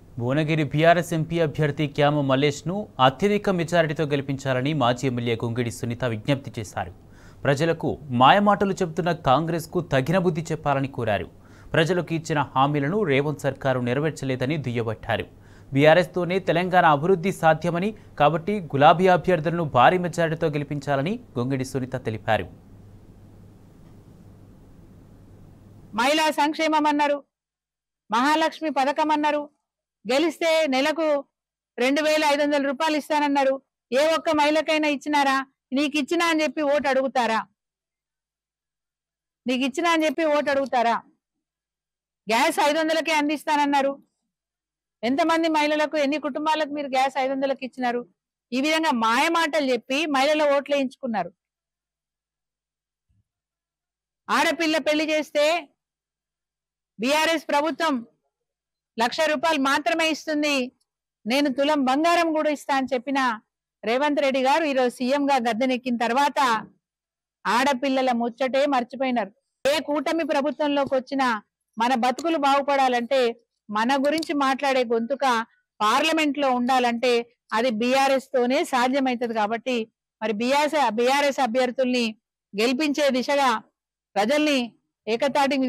Bhuvanagiri BRS MP అభ్యర్థి క్యామ మల్లేష్ను అత్యధిక మెజారిటీతో గెలిపించాలని మాజీ ఎమ్మెల్యే గొంగిడి సునీత విజ్ఞప్తి చేశారు ప్రజలకు మాయమాటలు చెబుతున్న కాంగ్రెస్కు తగిన బుద్ధి చెప్పాలని కోరారు ప్రజలకు ఇచ్చిన హామీలను రేవంత్ సర్కారు నెరవేర్చలేదని దుయ్యబట్టారు బీఆర్ఎస్తోనే తెలంగాణ అభివృద్ధి సాధ్యమని కాబట్టి గులాబీ అభ్యర్థులను భారీ మెజారిటీతో గెలిపించాలని గొంగిడి సునీత తెలిపారు మహిళా సంక్షేమం అన్నారు మహాలక్ష్మి పథకం అన్నారు గెలిస్తే నెలకు రెండు వేల ఐదు వందల రూపాయలు ఇస్తానన్నారు ఏ ఒక్క మహిళకైనా ఇచ్చినారా నీకు ఇచ్చినా అని చెప్పి ఓటు అడుగుతారా నీకు ఇచ్చినా అని చెప్పి ఓటు అడుగుతారా గ్యాస్ ఐదు వందలకే అందిస్తానన్నారు ఎంతమంది మహిళలకు ఎన్ని కుటుంబాలకు మీరు గ్యాస్ ఐదు వందలకి ఇచ్చినారు ఈ విధంగా మాయ మాటలు చెప్పి మహిళల ఓట్లు వేయించుకున్నారు ఆడపిల్ల పెళ్లి చేస్తే బీఆర్ఎస్ ప్రభుత్వం లక్ష రూపాయలు మాత్రమే ఇస్తుంది నేను తులం బంగారం కూడా ఇస్తా అని చెప్పిన రేవంత్ రెడ్డి గారు ఈరోజు సీఎం గా గద్దెనెక్కిన తర్వాత ఆడపిల్లల ముచ్చటే మర్చిపోయినారు ఏ కూటమి ప్రభుత్వంలోకి వచ్చినా మన బతుకులు బాగుపడాలంటే మన గురించి మాట్లాడే గొంతుక పార్లమెంట్ లో ఉండాలంటే అది బీఆర్ఎస్ తోనే సాధ్యమవుతుంది కాబట్టి మరి బీఆర్ఎస్ బీఆర్ఎస్ అభ్యర్థుల్ని గెలిపించే దిశగా ప్రజల్ని ఏకతాటి